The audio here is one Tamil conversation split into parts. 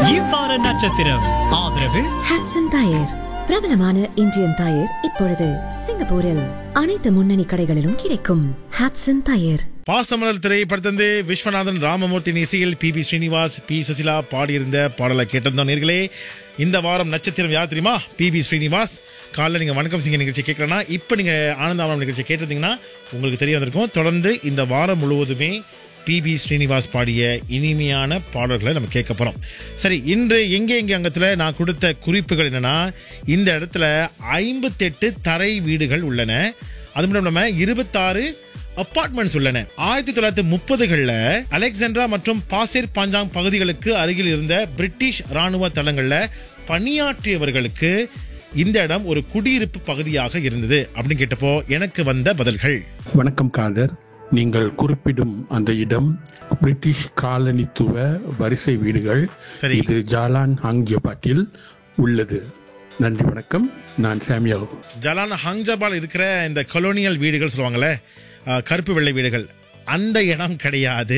இவ்வார நட்சத்திரம் ஆதரவு ஹாட்சன் டயர் பிரபலமான இந்தியன் டயர் இப்பொழுது சிங்கப்பூரில் அனைத்து முன்னணி கடைகளிலும் கிடைக்கும் ஹாட்சன் டயர் பாசமலர் திரைப்படத்திலிருந்து விஸ்வநாதன் ராமமூர்த்தி இசையில் P B Srinivas P Susheela பாடியிருந்த பாடலை கேட்டிருந்தோம் நேர்களே இந்த வாரம் நட்சத்திரம் யார் தெரியுமா பி பி ஸ்ரீனிவாஸ் காலைல நீங்க வணக்கம் சிங்க நிகழ்ச்சி கேட்கலன்னா இப்போ நீங்க ஆனந்தாவரம் நிகழ்ச்சி கேட்டிருந்தீங்கன்னா உங்களுக்கு தெரிய வந்திருக்கும் தொடர்ந்து இந்த வாரம் முழுவதுமே பி பி ஸ்ரீனிவாஸ் பாடிய இனிமையான பாடல்களை நம்ம கேட்க போறோம் சரி இன்று எங்கே எங்கே அங்கத்தில் நான் கொடுத்த குறிப்புகள் என்னன்னா இந்த இடத்துல ஐம்பத்தெட்டு தரை வீடுகள் உள்ளன அது மட்டும் இல்லாம இருபத்தாறு அப்பார்ட்மெண்ட்ஸ் உள்ளன ஆயிரத்தி தொள்ளாயிரத்தி முப்பதுகளில் அலெக்சாண்ட்ரா மற்றும் பாசிர் பாஞ்சாங் பகுதிகளுக்கு அருகில் இருந்த பிரிட்டிஷ் ராணுவ தளங்கள்ல பணியாற்றியவர்களுக்கு இந்த இடம் ஒரு குடியிருப்பு பகுதியாக இருந்தது அப்படின்னு கேட்டப்போ எனக்கு வந்த பதில்கள் வணக்கம் காதர் நீங்கள் குறிப்பிடும் அந்த இடம் பிரிட்டிஷ் காலனித்துவ வரிசை வீடுகள் சரி. இது ஜாலான் ஹாங்ஜபாட்டில் உள்ளது நன்றி வணக்கம் நான் சாமியல் ஜலான் ஹாங்ஜபால் இருக்கிற இந்த கொலோனியல் வீடுகள் சொல்லுவாங்கல்ல அஹ், கருப்பு வெள்ளை வீடுகள் அந்த இடம் கிடையாது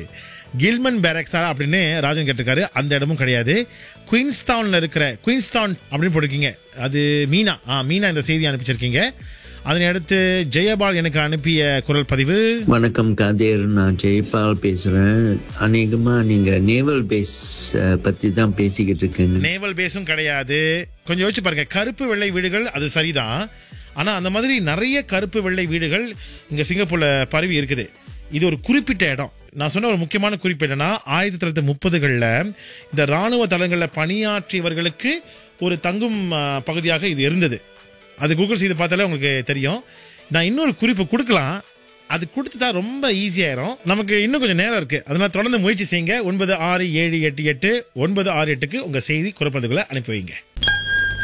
கில்மன் பேரக்ஸா அப்படின்னு ராஜன் கேட்டிருக்காரு அந்த இடமும் கிடையாது குயின்ஸ்டவுன்ல இருக்கிற குயின்ஸ்டவுன் அப்படின்னு போட்டிருக்கீங்க அது மீனா ஆ மீனா இந்த செய்தி அனுப்பிச்சிருக்கீங்க அதனை அடுத்து ஜெயபால் எனக்கு அனுப்பிய குரல் பதிவு வணக்கம் கதிர் நான் ஜெய்பால் பேசுறேன் அநேகமா நீங்க நேவல் பேஸ் அஹ், பத்தி தான் பேசிக்கிட்டு இருக்கீங்க நேவல் பேஸும் கிடையாது கொஞ்சம் யோசிச்சு பாருங்க கருப்பு வெள்ளை வீடுகள் அது சரிதான் ஆனா அந்த மாதிரி நிறைய கருப்பு வெள்ளை வீடுகள் இங்க சிங்கப்பூர்ல பரவி இருக்குது இது ஒரு குறிப்பிட்ட இடம் நான் சொன்ன ஒரு முக்கியமான குறிப்பு என்னன்னா ஆயிரத்தி தொள்ளாயிரத்தி முப்பதுகளில் இந்த ராணுவ தளங்களில் பணியாற்றியவர்களுக்கு ஒரு தங்கும் ஆ, பகுதியாக இது இருந்தது அது கூகுள் செய்து பார்த்தாலே உங்களுக்கு தெரியும் நான் இன்னொரு குறிப்பு கொடுக்கலாம் அது கொடுத்துட்டா ரொம்ப ஈஸியாயிரும் நமக்கு இன்னும் கொஞ்சம் நேரம் இருக்கு அதனால தொடர்ந்து முயற்சி செய்யுங்க ஒன்பது ஆறு ஏழு எட்டு எட்டு ஒன்பது ஆறு எட்டுக்கு உங்க செய்தி குறைப்பதுகளை அனுப்பி வைங்க